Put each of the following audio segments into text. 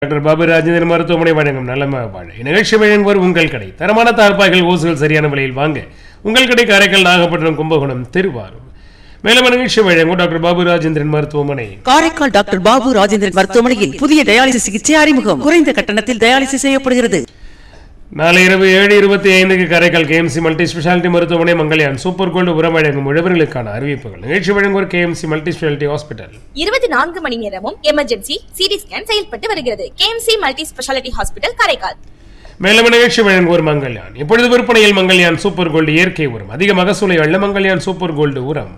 Doctor Babu Rajendran மருத்துவமனை வழங்கும் நலம வாழ நிகழ்ச்சி வழங்குவோர் உங்கள் கடை தரமான தார்ப்பாய்கள் ஓசுகள் சரியான விலையில் வாங்க உங்கள் கடை காரைக்கால் நாகப்பட்டினம் கும்பகோணம் திருவாரூர் மேலும் நிகழ்ச்சி வழங்கும் டாக்டர் பாபு ராஜேந்திரன் மருத்துவமனை காரைக்கால் டாக்டர் பாபு ராஜேந்திரன் மருத்துவமனையில் புதிய டயாலிசிஸ் சிகிச்சை அறிமுகம் குறைந்த கட்டணத்தில் டயாலிசிஸ் செய்யப்படுகிறது நாளை இரவு ஏழு இருபத்தி ஐந்துக்கு காரைக்கால் கேஎம்சி மல்டி ஸ்பெஷாலிட்டி மருத்துவமனை மங்கள்யான் சூப்பர் கோல்டு உரம் வழங்கும் உழவர்களுக்கான அறிவிப்புகள் நிகழ்ச்சி வழங்குவோர் கேஎம்சி மல்டி ஸ்பெஷாலிட்டி ஹாஸ்பிட்டல் இருபத்தி நான்கு மணி நேரமும் எமர்ஜென்சி சிடி ஸ்கேன் செயல்பட்டு வருகிறது KMC multi speciality hospital Karaikal மேலும் நிகழ்ச்சி வழங்குவோர் மங்கள்யான் இப்பொழுது விற்பனையில் மங்கள்யான் சூப்பர் கோல்டு இயற்கை உரம் அதிக மகசூலை அள்ள மங்கள்யான் சூப்பர் கோல்டு உரம்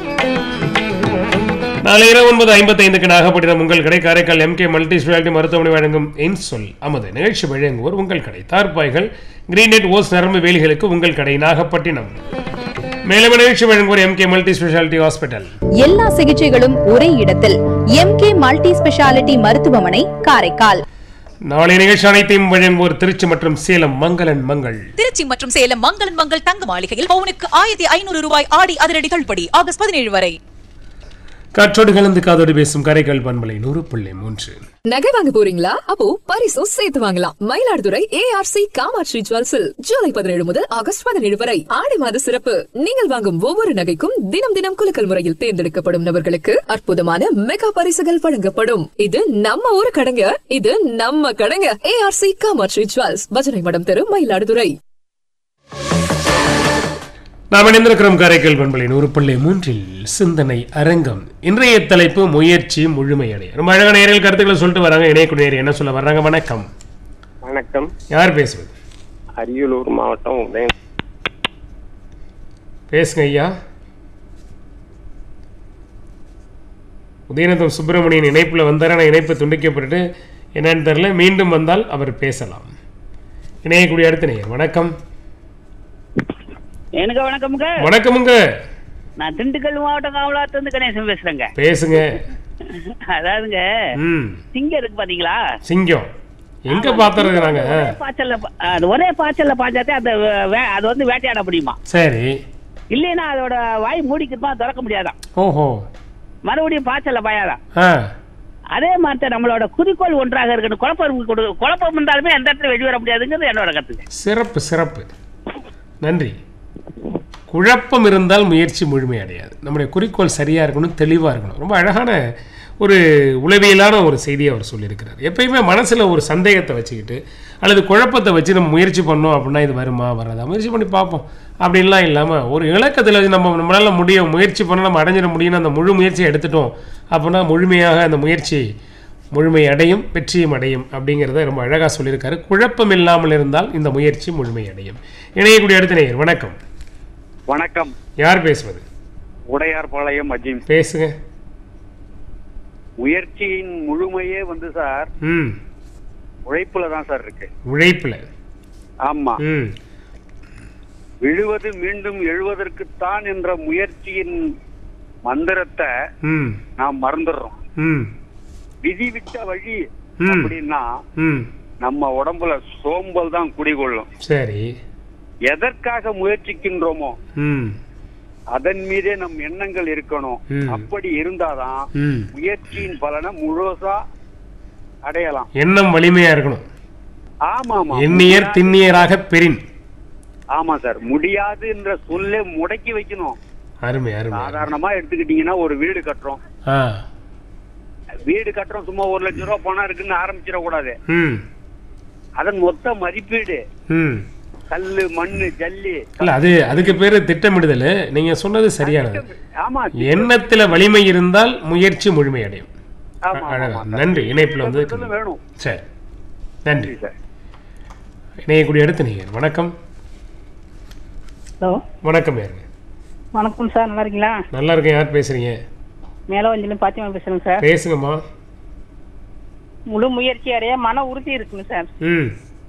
நாளை இரவு ஒன்பது ஐம்பத்தைந்துக்கு நாகப்பட்டினம் உங்கள் கடை காரைக்கால் எம்கே மல்டி ஸ்பெஷாலிட்டி மருத்துவமனை வழங்கும் இன்சொல் அமது நிகழ்ச்சி வழங்குவோர் உங்கள் கடை தார்பாய்கள் கிரீனெட் ஓஸ் நரம்பு வேலிகளுக்கு உங்கள் கடை நாகப்பட்டினம் மேலும் நிகழ்ச்சி வழங்குவோர் எம்கே மல்டி ஸ்பெஷாலிட்டி ஹாஸ்பிட்டல் எல்லா சிகிச்சைகளும் ஒரே இடத்தில் எம்கே மல்டி ஸ்பெஷாலிட்டி மருத்துவமனை காரைக்கால் நாளை நிகழ்ச்சி அனைத்தையும் வழங்குவோர் திருச்சி மற்றும் சேலம் மங்களன் மங்கள் திருச்சி மற்றும் சேலம் மங்களன் மங்கள் தங்க மாளிகையில் பவுனுக்கு ஆயிரத்தி ஐநூறு ரூபாய் ஆடி அதிரடி தள்ளுபடி ஆகஸ்ட் பதினேழு வரை காற்றோடு கலந்து காதோடு பேசும் காரைக்கால் பண்பலை நூறு புள்ளி மூன்று நகை வாங்க போறீங்களா அப்போ பரிசும் சேர்த்து வாங்கலாம் மயிலாடுதுறை ஏஆர்சி காமாட்சி ஜுவல்ஸில் ஜூலை பதினேழு முதல் ஆகஸ்ட் பதினேழு வரை ஆடி மாத சிறப்பு நீங்கள் வாங்கும் ஒவ்வொரு நகைக்கும் தினம் தினம் குலுக்கல் முறையில் தேர்ந்தெடுக்கப்படும் நபர்களுக்கு அற்புதமான மெகா பரிசுகள் வழங்கப்படும் இது நம்ம ஊரு கடைங்க இது நம்ம கடைங்க ஏஆர்சி காமாட்சி ஜுவல்ஸ் பஜனை மடம் தெரு மயிலாடுதுறை நாம் இணைந்திருக்கிறோம் காரைக்கால் பண்பலை நூறு புள்ளி மூன்றில் சிந்தனை அரங்கம் இன்றைய தலைப்பு முயற்சி முழுமையடைய ரொம்ப அழகான நேரில் கருத்துக்களை சொல்லிட்டு வராங்க இணையக்கூடிய நேயர் என்ன சொல்ல வர்றாங்க வணக்கம் வணக்கம் யார் பேசுவது அரியலூர் மாவட்டம் உதயம் பேசுங்க ஐயா உதயநத்தம் சுப்பிரமணியன் இணைப்பில் வந்தார் ஆனால் இணைப்பு துண்டிக்கப்பட்டு என்னன்னு தெரியல மீண்டும் வந்தால் அவர் பேசலாம் இணையக்கூடிய அடுத்த நேயர் வணக்கம் எனக்கு வணக்கமுங்க வணக்கமுங்க நான் திண்டுக்கல் மாவட்டம் காவலாத்துல இருந்து கணேசன் பேசுறேங்க பேசுங்க அதாவதுங்க ம் சிங்கம் இருக்கு பாத்தீங்களா சிங்கம் எங்க பாத்துறது நாங்க ஒரே பாய்ச்சல்ல பா- அது ஒரே பாய்ச்சல்ல பாய்ச்சாத்தே அந்த வே- வே- அது வந்து வேட்டையாட முடியுமா சரி இல்லைன்னா அதோட வாய் மூடிக்கிட்டுமா திறக்க முடியாதாம் ஓஹோ மறுபடியும் பாய்ச்சல்ல பாயாதான் ஆ அதே மாதிரி நம்மளோட குறிக்கோள் ஒன்றாக இருக்கணும் குழப்பம் கொடு குழப்பம் இருந்தாலுமே எந்த இடத்துல வெளிவர முடியாதுங்கிறது என்னோட கருத்துங்க சிறப்பு சிறப்பு நன்றி குழப்பம் இருந்தால் முயற்சி முழுமை அடையாது நம்முடைய குறிக்கோள் சரியாக இருக்கணும் தெளிவாக இருக்கணும் ரொம்ப அழகான ஒரு உளவியலான ஒரு செய்தியை அவர் சொல்லியிருக்கிறார் எப்பயுமே மனசில் ஒரு சந்தேகத்தை வச்சுக்கிட்டு அல்லது குழப்பத்தை வச்சு நம்ம முயற்சி பண்ணோம் அப்படின்னா இது வருமா வராதா முயற்சி பண்ணி பார்ப்போம் அப்படின்லாம் இல்லாமல் ஒரு இலக்கத்தில் வச்சு நம்ம நம்மளால் முடியும் முயற்சி பண்ண நம்ம அடைஞ்சிட முடியும்னு அந்த முழு முயற்சியை எடுத்துட்டோம் அப்படின்னா முழுமையாக அந்த முயற்சி முழுமை அடையும் வெற்றியும் அடையும் அப்படிங்கிறத ரொம்ப அழகாக சொல்லியிருக்காரு குழப்பம் இல்லாமல் இருந்தால் இந்த முயற்சி முழுமை அடையும் இணையக்கூடிய அடுத்த நேயர் வணக்கம் வணக்கம் யார் பேசுவது உடையார்பாளையம் அஜீம் பேசுங்க முயற்சியின் முழுமையே வந்து சார் ம் உழைப்புல தான் சார் இருக்கு உழைப்பில் ஆமா ம் விழுவது மீண்டும் எழுவதற்குத்தான் என்ற முயற்சியின் மந்திரத்தை ம் நாம் மறந்துடுறோம் ம் விதி விட்ட வழி ம். அப்படின்னா ம் நம்ம உடம்புல சோம்பல் தான் குடிகொள்ளும் சரி எதற்காக முயற்சிக்கின்றோமோ ம் அதன் மீதே நம் எண்ணங்கள் இருக்கணும் ம். அப்படி இருந்தாதான் ம் முயற்சியின் பலனை முழுசா அடையலாம் எண்ணம் வலிமையாக இருக்கணும் ஆமா ஆமா எண்ணியர் திண்ணியராக பெறின் ஆமா சார் முடியாது என்ற சொல்லே முடக்கி வைக்கணும் அருமை அருமை அருமை. சாதாரணமா எடுத்துக்கிட்டீங்கன்னா ஒரு வீடு கட்டுறோம் ஆ வீடு கட்டுறோம் சும்மா ஒரு லட்சம் ரூபாய் பணம் இருக்குன்னு ஆரம்பிச்சிட கூடாது ம் அதன் மொத்த மதிப்பீடு ம் கல்லு மண்ணு ஜல்லி இல்ல அது அதுக்கு பேரு திட்டமிடுதல் நீங்க சொன்னது சரியானது ஆமா எண்ணத்துல வலிமை இருந்தால் முயற்சி முழுமையடையும் ஆமா, ஆமா, அழகா ஆமா. நன்றி இணைப்புல வந்து திட்டமிடுதல் வேணும் சரி நன்றி சரி சார் இணையக்கூடிய அடுத்த நீங்க வணக்கம் ஹலோ வணக்கம் யாருங்க வணக்கம் சார் நல்லா இருக்கீங்களா நல்லா இருக்கேன் யார் பேசுறீங்க மேலவஞ்சிலும் பாத்திமா பேசுறேங்க சார் பேசுங்கம்மா முழு முயற்சி அடைய மன உறுதி இருக்குங்க சார் ம்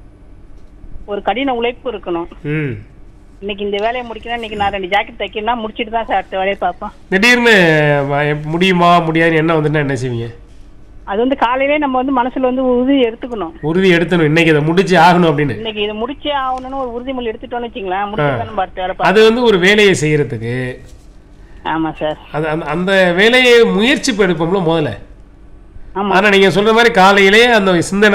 ஒரு கடின உழைப்பு இருக்கணும் ம் இன்னைக்கு இந்த வேலையை முடிக்கணும் இன்னைக்கு நான் ரெண்டு ஜாக்கெட் தைக்கணும்னா முடிச்சிட்டு தான் சார் அடுத்த வேலையை பார்ப்போம் திடீர்னு வ- எப்- முடியுமா முடியாது என்ன வந்துட்டா என்ன செய்வீங்க அது வந்து காலையிலே நம்ம வந்து மனசுல வந்து உறுதி எடுத்துக்கணும் உறுதி எடுத்தணும் இன்னைக்கு இதை முடிச்சு ஆகணும் அப்படின்னு இன்னைக்கு இதை முடிச்சே ஆகணும்னு ஒரு உறுதிமொழி எடுத்துட்டோம்னு வச்சுங்களேன் முடிச்சு நம்ம அடுத்த வேலை பார்ப்போம் அது வந்து ஒரு வேலையை செய்யறதுக்கு ஆமா சார் அது அந்த அந்த வேலையை முயற்சி எடுப்போம்ல முதல்ல ஆமா. ஆனா நீங்க சொல்ற மாதிரி காலையிலேயே அந்த சிந்தனை